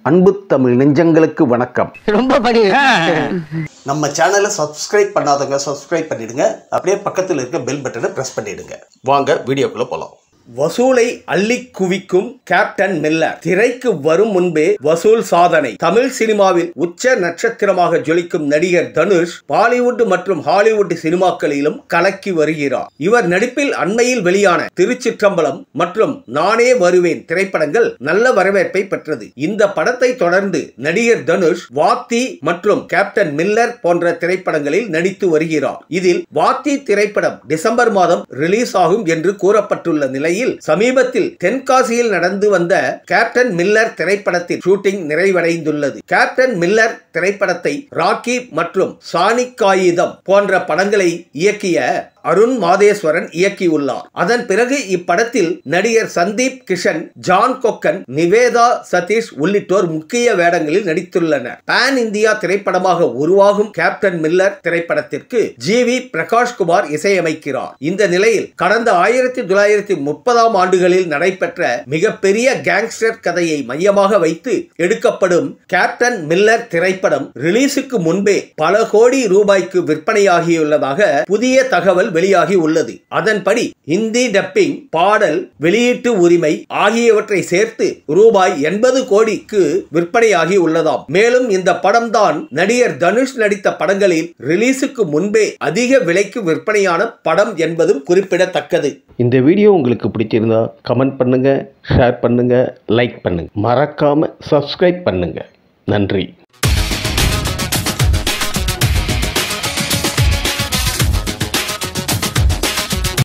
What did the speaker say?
அன்பு தமிழ் நெஞ்சங்களுக்கு வணக்கம் ரொம்ப படி நம்ம சேனலை சப்ஸ்கிரைப் பண்ணாதவங்க சப்ஸ்கிரைப் பண்ணிடுங்க அப்படியே பக்கத்தில் இருக்க பெல் பட்டனை பிரஸ் பண்ணிடுங்க வாங்க வீடியோக்குள்ள போலாம் வசூலை அள்ளி குவிக்கும் கேப்டன் மில்லர் திரைக்கு வரும் முன்பே வசூல் சாதனை தமிழ் சினிமாவில் உச்ச நட்சத்திரமாக ஜொலிக்கும் நடிகர் தனுஷ் பாலிவுட் மற்றும் ஹாலிவுட் சினிமாக்களிலும் கலக்கி வருகிறார் இவர் நடிப்பில் அண்மையில் வெளியான திருச்சிற்றம்பலம் மற்றும் நானே வருவேன் திரைப்படங்கள் நல்ல வரவேற்பை பெற்றது இந்த படத்தை தொடர்ந்து நடிகர் தனுஷ் வாத்தி மற்றும் கேப்டன் மில்லர் போன்ற திரைப்படங்களில் நடித்து வருகிறார் இதில் வாத்தி திரைப்படம் டிசம்பர் மாதம் ரிலீஸ் ஆகும் என்று கூறப்பட்டுள்ள நிலையில் சமீபத்தில் தென்காசியில் நடந்து வந்த கேப்டன் மில்லர் திரைப்படத்தில் ஷூட்டிங் நிறைவடைந்துள்ளது கேப்டன் மில்லர் திரைப்படத்தை ராக்கி மற்றும் சானிக் காகிதம் போன்ற படங்களை இயக்கிய அருண் மாதேஸ்வரன் இயக்கியுள்ளார் அதன் பிறகு இப்படத்தில் நடிகர் சந்தீப் கிஷன் ஜான் கொக்கன் நிவேதா சதீஷ் உள்ளிட்டோர் முக்கிய வேடங்களில் நடித்துள்ளனர் பான் இந்தியா திரைப்படமாக உருவாகும் கேப்டன் மில்லர் திரைப்படத்திற்கு ஜி வி பிரகாஷ்குமார் இசையமைக்கிறார் இந்த நிலையில் கடந்த ஆயிரத்தி தொள்ளாயிரத்தி முப்பதாம் ஆண்டுகளில் நடைபெற்ற மிகப்பெரிய கேங்ஸ்டர் கதையை மையமாக வைத்து எடுக்கப்படும் கேப்டன் மில்லர் திரைப்படம் ரிலீஸுக்கு முன்பே பல கோடி ரூபாய்க்கு விற்பனையாகியுள்ளதாக புதிய தகவல் வெளியாகி உள்ளது அதன்படி ஹிந்தி டப்பிங் பாடல் வெளியீட்டு உரிமை ஆகியவற்றை சேர்த்து ரூபாய் எண்பது கோடிக்கு விற்பனையாகி உள்ளதாம் மேலும் இந்த படம் தான் நடிகர் தனுஷ் நடித்த படங்களில் ரிலீஸுக்கு முன்பே அதிக விலைக்கு விற்பனையான படம் என்பதும் குறிப்பிடத்தக்கது இந்த வீடியோ உங்களுக்கு பிடிச்சிருந்தா கமெண்ட் பண்ணுங்க ஷேர் பண்ணுங்க லைக் பண்ணுங்க மறக்காம சப்ஸ்கிரைப் பண்ணுங்க நன்றி